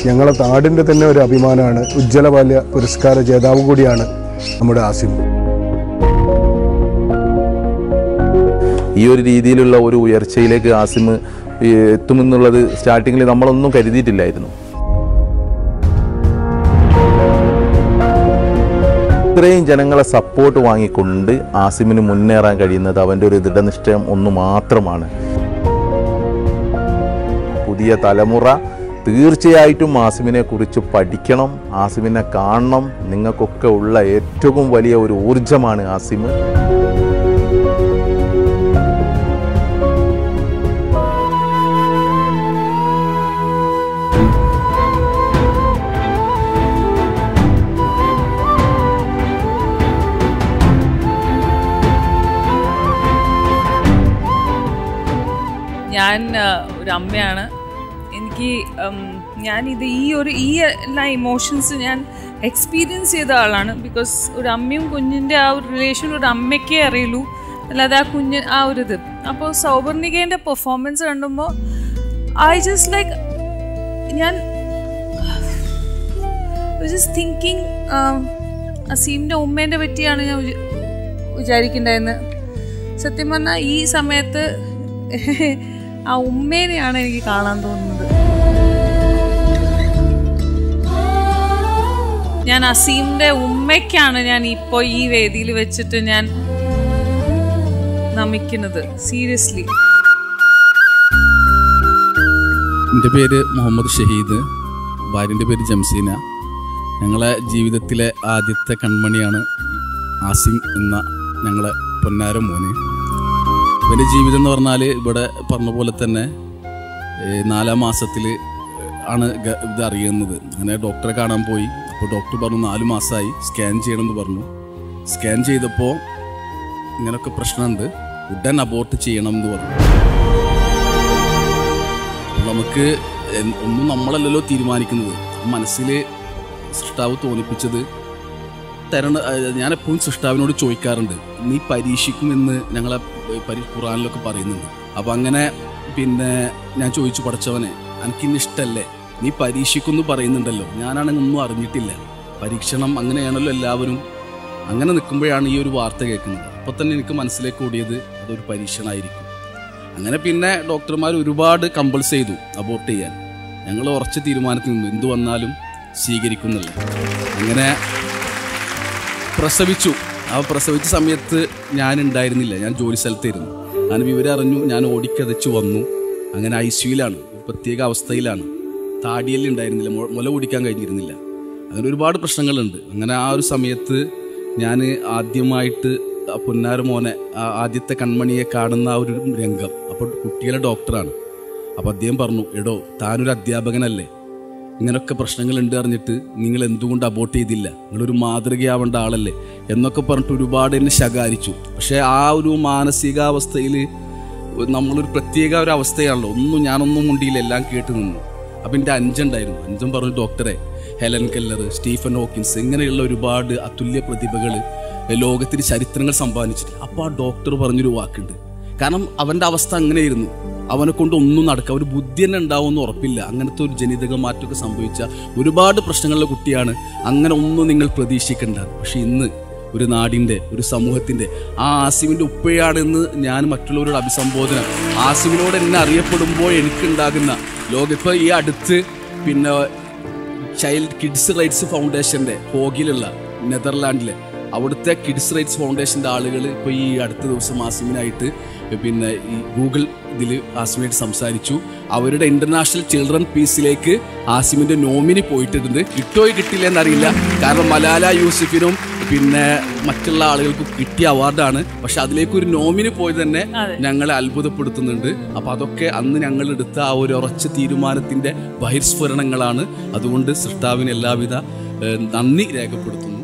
ഞങ്ങളെ നാടിൻ്റെ തന്നെ ഒരു അഭിമാനമാണ് ഉജ്ജ്വല ബാല്യ പുരസ്കാര ജേതാവ് കൂടിയാണ് നമ്മുടെ ആസിം ഈ ഒരു രീതിയിലുള്ള ഒരു ഉയർച്ചയിലേക്ക് ആസിം ഈ എത്തുമെന്നുള്ളത് സ്റ്റാർട്ടിങ്ങിൽ നമ്മളൊന്നും കരുതിയിട്ടില്ലായിരുന്നു ഇത്രയും ജനങ്ങളെ സപ്പോർട്ട് വാങ്ങിക്കൊണ്ട് ആസിമിന് മുന്നേറാൻ കഴിയുന്നത് അവൻ്റെ ഒരു ദൃഢനിശ്ചയം ഒന്ന് മാത്രമാണ് പുതിയ തലമുറ തീർച്ചയായിട്ടും ആസിമിനെ കുറിച്ച് പഠിക്കണം ആസിമിനെ കാണണം നിങ്ങൾക്കൊക്കെ ഉള്ള ഏറ്റവും വലിയ ഒരു ഊർജമാണ് ആസിം ഞാൻ ആ, ഒരു അമ്മയാണ് എനിക്ക് ഉം, ഞാനിത് ഈ ഒരു ഈ എല്ലാ ഇമോഷൻസ് ഞാൻ എക്സ്പീരിയൻസ് ചെയ്ത ആളാണ് ബിക്കോസ് ഒരു അമ്മയും കുഞ്ഞിൻ്റെ ആ ഒരു റിലേഷൻ ഒരു അമ്മയ്ക്കേ അറിയുള്ളൂ അല്ലാതെ ആ കുഞ്ഞ് ആ ഒരു ഇത് അപ്പോൾ സൗവർണികേൻ്റെ പെർഫോമൻസ് കണ്ടുമ്പോൾ ഐ ജസ്റ്റ് ലൈക്ക് ഞാൻ ജസ്റ്റ് തിങ്കിങ് അസീമിൻ്റെ ഉമ്മേൻ്റെ പറ്റിയാണ് ഞാൻ വിചാ- വിചാരിക്കണ്ടായിരുന്നത് സത്യം പറഞ്ഞാൽ ഈ സമയത്ത് ആ ഉമ്മേനെയാണ് എനിക്ക് കാണാൻ തോന്നുന്നത് ഞാൻ അസീമിന്റെ ഉമ്മയ്ക്കാണ് ഞാൻ ഇപ്പോൾ ഈ വേദിയിൽ വെച്ചിട്ട് ഞാൻ നമിക്കുന്നത് സീരിയസ്ലി എൻ്റെ പേര് മുഹമ്മദ് ഷഹീദ് ഭാര്യൻ്റെ പേര് ജംസീന ഞങ്ങളെ ജീവിതത്തിലെ ആദ്യത്തെ കൺമണിയാണ് ആസിം എന്ന ഞങ്ങളെ പൊന്നാര മോന് ഇവൻ്റെ ജീവിതം എന്ന് പറഞ്ഞാൽ ഇവിടെ പറഞ്ഞ പോലെ തന്നെ ഏഹ്, നാലാം മാസത്തിൽ ആണ് ഗ- ഇത് അറിയുന്നത് അങ്ങനെ ഡോക്ടറെ കാണാൻ പോയി അപ്പോൾ ഡോക്ടർ പറഞ്ഞു നാല് മാസമായി സ്കാൻ ചെയ്യണമെന്ന് പറഞ്ഞു സ്കാൻ ചെയ്തപ്പോൾ ഇങ്ങനൊക്കെ പ്രശ്നമുണ്ട് ഉടൻ അബോർട്ട് ചെയ്യണം എന്ന് പറഞ്ഞു നമുക്ക് എൻ- ഒന്നും നമ്മളല്ലല്ലോ തീരുമാനിക്കുന്നത് മനസ്സിൽ സൃഷ്ടാവ് തോന്നിപ്പിച്ചത് തരണ അഹ് ഞാൻ എപ്പോഴും സൃഷ്ടാവിനോട് ചോദിക്കാറുണ്ട് നീ പരീക്ഷിക്കുമെന്ന് ഞങ്ങളെ പരി ഖുറാനിലൊക്കെ പറയുന്നുണ്ട് അപ്പം അങ്ങനെ പിന്നെ ഞാൻ ചോദിച്ചു പഠിച്ചവനെ എനിക്കിന്ന് ഇഷ്ടമല്ലേ നീ പരീക്ഷിക്കുമെന്ന് പറയുന്നുണ്ടല്ലോ ഞാനാണെങ്കിൽ ഒന്നും അറിഞ്ഞിട്ടില്ല പരീക്ഷണം അങ്ങനെയാണല്ലോ എല്ലാവരും അങ്ങനെ നിൽക്കുമ്പോഴാണ് ഈ ഒരു വാർത്ത കേൾക്കുന്നത് അപ്പോൾ തന്നെ എനിക്ക് മനസ്സിലേക്ക് ഓടിയത് അതൊരു പരീക്ഷണമായിരിക്കും അങ്ങനെ പിന്നെ ഡോക്ടർമാർ ഒരുപാട് കമ്പൾസ് ചെയ്തു അബോർട്ട് ചെയ്യാൻ ഞങ്ങൾ ഉറച്ച തീരുമാനത്തിൽ നിന്നു എന്തു വന്നാലും സ്വീകരിക്കുന്നില്ല അങ്ങനെ പ്രസവിച്ചു ആ പ്രസവിച്ച സമയത്ത് ഞാൻ ഉണ്ടായിരുന്നില്ല ഞാൻ ജോലി സ്ഥലത്തായിരുന്നു ഞാൻ വിവരം അറിഞ്ഞു ഞാൻ ഓടിക്കതച്ചു വന്നു അങ്ങനെ ഐ സിയുലാണ് പ്രത്യേക അവസ്ഥയിലാണ് താടിയെല്ലാം ഉണ്ടായിരുന്നില്ല മൊ- മുല കുടിക്കാൻ കഴിഞ്ഞിരുന്നില്ല അങ്ങനെ ഒരുപാട് പ്രശ്നങ്ങളുണ്ട് അങ്ങനെ ആ ഒരു സമയത്ത് ഞാൻ ആദ്യമായിട്ട് ആ പൊന്നാര മോനെ ആ ആദ്യത്തെ കൺമണിയെ കാണുന്ന ആ ഒരു രംഗം അപ്പോൾ കുട്ടികളുടെ ഡോക്ടറാണ് അപ്പോൾ അദ്ദേഹം പറഞ്ഞു എടോ താനൊരു അധ്യാപകനല്ലേ ഇങ്ങനൊക്കെ പ്രശ്നങ്ങളുണ്ട് അറിഞ്ഞിട്ട് നിങ്ങൾ എന്തുകൊണ്ട് അബോട്ട് ചെയ്തില്ല നിങ്ങളൊരു മാതൃകയാവേണ്ട ആളല്ലേ എന്നൊക്കെ പറഞ്ഞിട്ട് ഒരുപാട് എന്നെ ശകാരിച്ചു പക്ഷേ ആ ഒരു മാനസികാവസ്ഥയിൽ നമ്മളൊരു പ്രത്യേക ഒരു അവസ്ഥയാണല്ലോ ഒന്നും ഞാനൊന്നും മുണ്ടിയില്ല എല്ലാം കേട്ട് നിന്നു അപ്പം എൻ്റെ അഞ്ചുണ്ടായിരുന്നു അഞ്ചൻ പറഞ്ഞു ഡോക്ടറെ ഹെലൻ കെല്ലർ സ്റ്റീഫൻ ഹോക്കിൻസ് ഇങ്ങനെയുള്ള ഒരുപാട് അതുല്യ പ്രതിഭകൾ ലോകത്തിന് ചരിത്രങ്ങൾ സമ്പാദിച്ചിട്ടുണ്ട് അപ്പോൾ ആ ഡോക്ടർ പറഞ്ഞൊരു വാക്കുണ്ട് കാരണം അവൻ്റെ അവസ്ഥ അങ്ങനെയായിരുന്നു അവനെ കൊണ്ട് ഒന്നും നടക്കുക ഒരു ബുദ്ധി തന്നെ ഉണ്ടാവുമെന്ന് ഉറപ്പില്ല അങ്ങനത്തെ ഒരു ജനിതക മാറ്റമൊക്കെ സംഭവിച്ച ഒരുപാട് പ്രശ്നങ്ങളുള്ള കുട്ടിയാണ് അങ്ങനെ ഒന്നും നിങ്ങൾ പ്രതീക്ഷിക്കേണ്ട പക്ഷെ ഇന്ന് ഒരു നാടിൻ്റെ ഒരു സമൂഹത്തിൻ്റെ ആ ആസിമിൻ്റെ ഉപ്പയാണെന്ന് ഞാൻ മറ്റുള്ളവരോട് അഭിസംബോധന ആസിമിനോട് എന്നെ അറിയപ്പെടുമ്പോൾ എനിക്കുണ്ടാകുന്ന ലോക ഇപ്പോൾ ഈ അടുത്ത് പിന്നെ ചൈൽഡ് കിഡ്സ് റൈറ്റ്സ് ഫൗണ്ടേഷൻ്റെ ഹോഗിലുള്ള നെതർലാൻഡിലെ അവിടുത്തെ കിഡ്സ് റൈറ്റ്സ് ഫൗണ്ടേഷൻ്റെ ആളുകൾ ഇപ്പോൾ ഈ അടുത്ത ദിവസം ആസിമിനായിട്ട് പിന്നെ ഈ ഗൂഗിൾ ഇതിൽ ആസിമിനായിട്ട് സംസാരിച്ചു അവരുടെ ഇന്റർനാഷണൽ ചിൽഡ്രൻ പീസിലേക്ക് ആസിമിന്റെ നോമിനി പോയിട്ടുണ്ട് കിട്ടോ കിട്ടില്ല എന്നറിയില്ല കാരണം മലാല യൂസഫിനും പിന്നെ മറ്റുള്ള ആളുകൾക്കും കിട്ടിയ അവാർഡാണ് പക്ഷെ അതിലേക്ക് ഒരു നോമിനി പോയത് തന്നെ അതെ. ഞങ്ങളെ അത്ഭുതപ്പെടുത്തുന്നുണ്ട് അപ്പൊ അതൊക്കെ അന്ന് ഞങ്ങൾ എടുത്ത ആ ഒരു ഉറച്ച തീരുമാനത്തിന്റെ ബഹിർസ്ഫുരണങ്ങളാണ് അതുകൊണ്ട് സൃഷ്ടാവിന് എല്ലാവിധ ഏഹ്, നന്ദി രേഖപ്പെടുത്തുന്നു